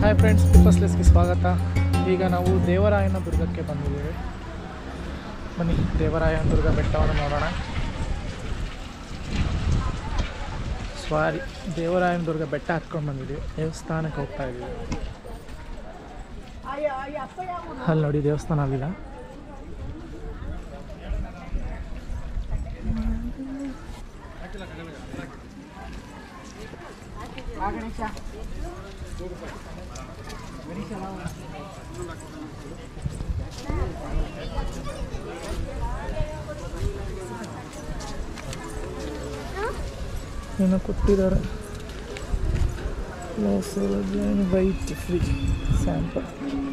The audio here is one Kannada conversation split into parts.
ಹಾಯ್ ಫ್ರೆಂಡ್ಸ್ ಪಿಪ್ಪಸ್ಲೆಸ್ಗೆ ಸ್ವಾಗತ ಈಗ ನಾವು ದೇವರಾಯನ ದುರ್ಗಕ್ಕೆ ಬಂದಿದ್ದೇವೆ ಬನ್ನಿ ದೇವರಾಯನ ದುರ್ಗ ಬೆಟ್ಟವನ್ನು ನೋಡೋಣ ಸ್ವಾರಿ ದೇವರಾಯನ ದುರ್ಗ ಬೆಟ್ಟ ಹತ್ಕೊಂಡು ಬಂದಿದ್ದೀವಿ ದೇವಸ್ಥಾನಕ್ಕೆ ಹೋಗ್ತಾ ಇದ್ದೀವಿ ಅಲ್ಲಿ ನೋಡಿ ದೇವಸ್ಥಾನ ಅಲ್ಲಿಲ್ಲ ಏನೋ ಕೊಟ್ಟಿದ್ದಾರೆ ವೈಟ್ ಫ್ರೀ ಸ್ಯಾಂಪಲ್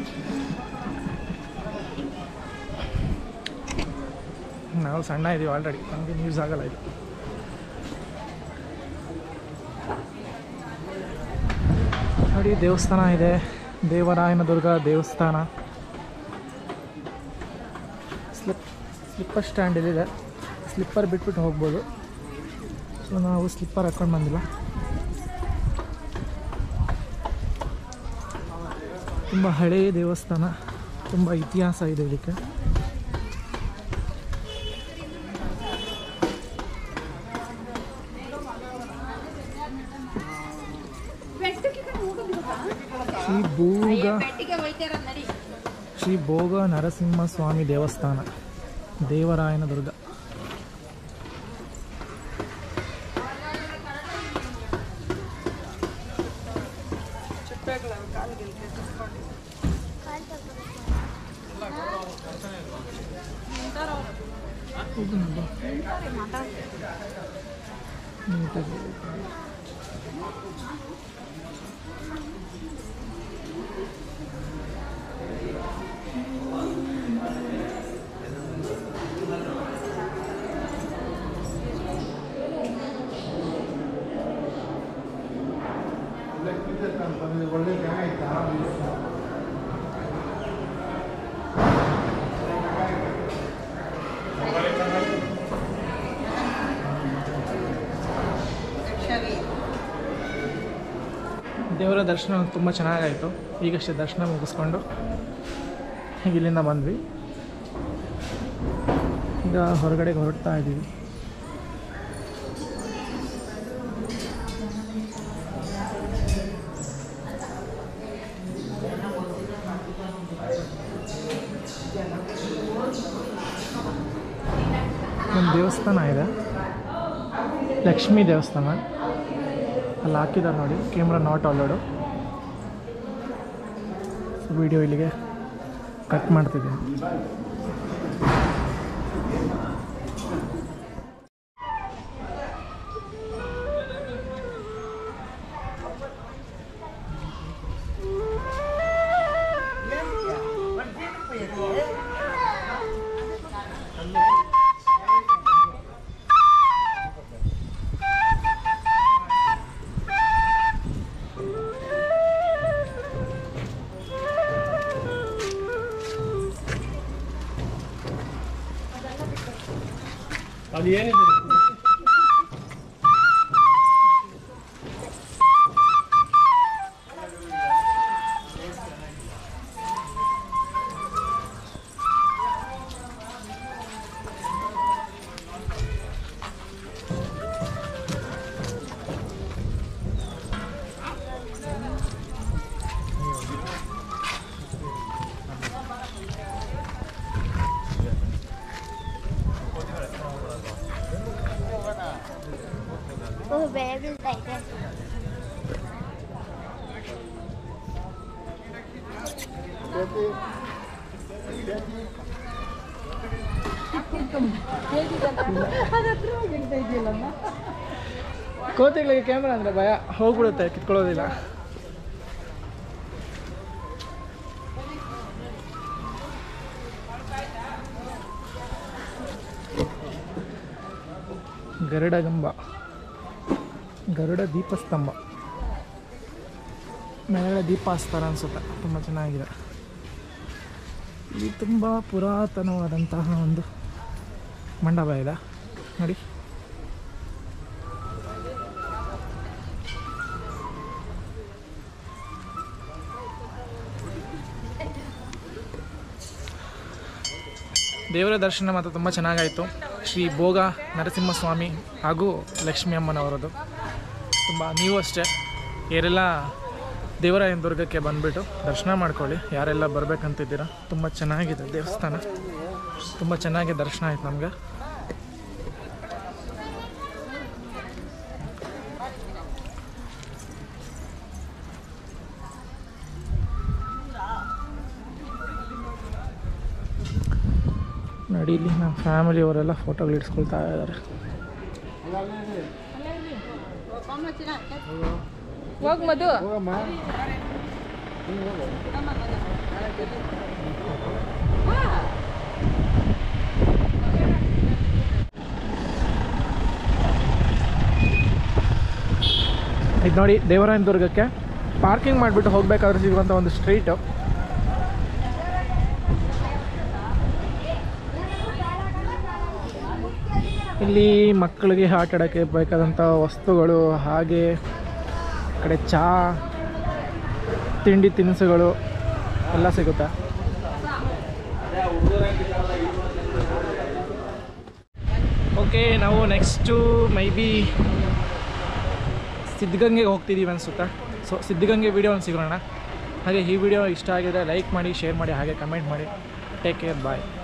ನಾವು ಸಣ್ಣ ಇದೀವಿ ಆಲ್ರೆಡಿ ನಮಗೆ ಯೂಸ್ ಆಗಲ್ಲ ಇದು ನೋಡಿ ದೇವಸ್ಥಾನ ಇದೆ ದೇವರಾಯನ ದುರ್ಗ ದೇವಸ್ಥಾನ ಸ್ಲಿಪ್ ಸ್ಲಿಪ್ಪರ್ ಸ್ಟ್ಯಾಂಡ್ ಇಲ್ಲಿದೆ ಸ್ಲಿಪ್ಪರ್ ಬಿಟ್ಬಿಟ್ಟು ಹೋಗ್ಬೋದು ಸೊ ನಾವು ಸ್ಲಿಪ್ಪರ್ ಹಾಕ್ಕೊಂಡು ಬಂದಿಲ್ಲ ತುಂಬ ಹಳೆಯ ದೇವಸ್ಥಾನ ತುಂಬ ಇತಿಹಾಸ ಇದೆ ಇದಕ್ಕೆ ಶ್ರೀ ಭೂಗ ಶ್ರೀ ಭೋಗ ನರಸಿಂಹ ಸ್ವಾಮಿ ದೇವಸ್ಥಾನ ದೇವರಾಯನ ದುರ್ಗ ನೀಟಾಗಿ ದೇವರ ದರ್ಶನ ತುಂಬ ಚೆನ್ನಾಗಾಯಿತು ಈಗಷ್ಟೇ ದರ್ಶನ ಮುಗಿಸ್ಕೊಂಡು ಈಗ ಇಲ್ಲಿಂದ ಬಂದ್ವಿ ಈಗ ಹೊರಗಡೆಗೆ ಹೊರಡ್ತಾ ಇದ್ದೀವಿ ಒಂದು ದೇವಸ್ಥಾನ ಇದೆ ಲಕ್ಷ್ಮೀ ದೇವಸ್ಥಾನ ಅಲ್ಲಿ ಹಾಕಿದ್ದಾರೆ ನೋಡಿ ಕ್ಯಾಮ್ರಾ ನಾಟ್ ಅಲೋಡು ವಿಡಿಯೋ ಇಲ್ಲಿಗೆ ಕಟ್ ಮಾಡ್ತಿದ್ದೀನಿ ಅದು ಏನಿದೆ ಓ ಬೇರೆ ಬೀಳ್ತೈತೆ ಕೋತಿಗಳಿಗೆ ಕ್ಯಾಮ್ರಾ ಅಂದರೆ ಭಯ ಹೋಗ್ಬಿಡುತ್ತೆ ಕಿತ್ಕೊಳ್ಳೋದಿಲ್ಲ ಗರುಡಗಂಬ ಗರುಡ ದೀಪಸ್ತಂಭ ಮೇಲ್ಗಡೆ ದೀಪ ಹಚ್ತಾರೆ ಅನ್ಸುತ್ತೆ ತುಂಬ ಚೆನ್ನಾಗಿದೆ ಇಲ್ಲಿ ತುಂಬ ಪುರಾತನವಾದಂತಹ ಒಂದು ಮಂಡಪ ಇದೆ ನೋಡಿ ದೇವರ ದರ್ಶನ ಮಾತ್ರ ತುಂಬ ಚೆನ್ನಾಗಾಯಿತು ಶ್ರೀ ಭೋಗ ನರಸಿಂಹಸ್ವಾಮಿ ಹಾಗೂ ಲಕ್ಷ್ಮೀ ಅಮ್ಮನವರದು ತುಂಬ ನೀವು ಅಷ್ಟೇ ಯಾರೆಲ್ಲ ದೇವರಾಯನ ದುರ್ಗಕ್ಕೆ ಬಂದುಬಿಟ್ಟು ದರ್ಶನ ಮಾಡ್ಕೊಳ್ಳಿ ಯಾರೆಲ್ಲ ಬರಬೇಕಂತಿದ್ದೀರಾ ತುಂಬ ಚೆನ್ನಾಗಿದೆ ದೇವಸ್ಥಾನ ತುಂಬ ಚೆನ್ನಾಗಿ ದರ್ಶನ ಆಯ್ತು ನಮ್ಗೆ ನಡೀಲಿ ನಮ್ಮ ಫ್ಯಾಮಿಲಿಯವರೆಲ್ಲ ಫೋಟೋಗಳು ಇಡ್ಸ್ಕೊಳ್ತಾ ಇದ್ದಾರೆ ಹೋಗ್ ಮಧು ಇದು ನೋಡಿ ದೇವರಾಯನ ದುರ್ಗಕ್ಕೆ ಪಾರ್ಕಿಂಗ್ ಮಾಡಿಬಿಟ್ಟು ಹೋಗಬೇಕಾದ್ರೆ ಸಿಗುವಂಥ ಒಂದು ಸ್ಟ್ರೀಟು ಇಲ್ಲಿ ಮಕ್ಕಳಿಗೆ ಆಟ ಆಡೋಕ್ಕೆ ಬೇಕಾದಂಥ ವಸ್ತುಗಳು ಹಾಗೆ ಈ ಕಡೆ ಚಹಾ ತಿಂಡಿ ತಿನಿಸುಗಳು ಎಲ್ಲ ಸಿಗುತ್ತೆ ಓಕೆ ನಾವು ನೆಕ್ಸ್ಟು ಮೈ ಬಿ ಸಿದ್ಧಗಂಗೆಗೆ ಹೋಗ್ತಿದ್ದೀವಿ ಅನಿಸುತ್ತೆ ಸೊ ಸಿದ್ಧಗಂಗೆ ವೀಡಿಯೋ ಒಂದು ಸಿಗೋಣ ಹಾಗೆ ಈ ವಿಡಿಯೋ ಇಷ್ಟ ಆಗಿದ್ರೆ ಲೈಕ್ ಮಾಡಿ ಶೇರ್ ಮಾಡಿ ಹಾಗೆ ಕಮೆಂಟ್ ಮಾಡಿ ಟೇಕ್ ಕೇರ್ ಬಾಯ್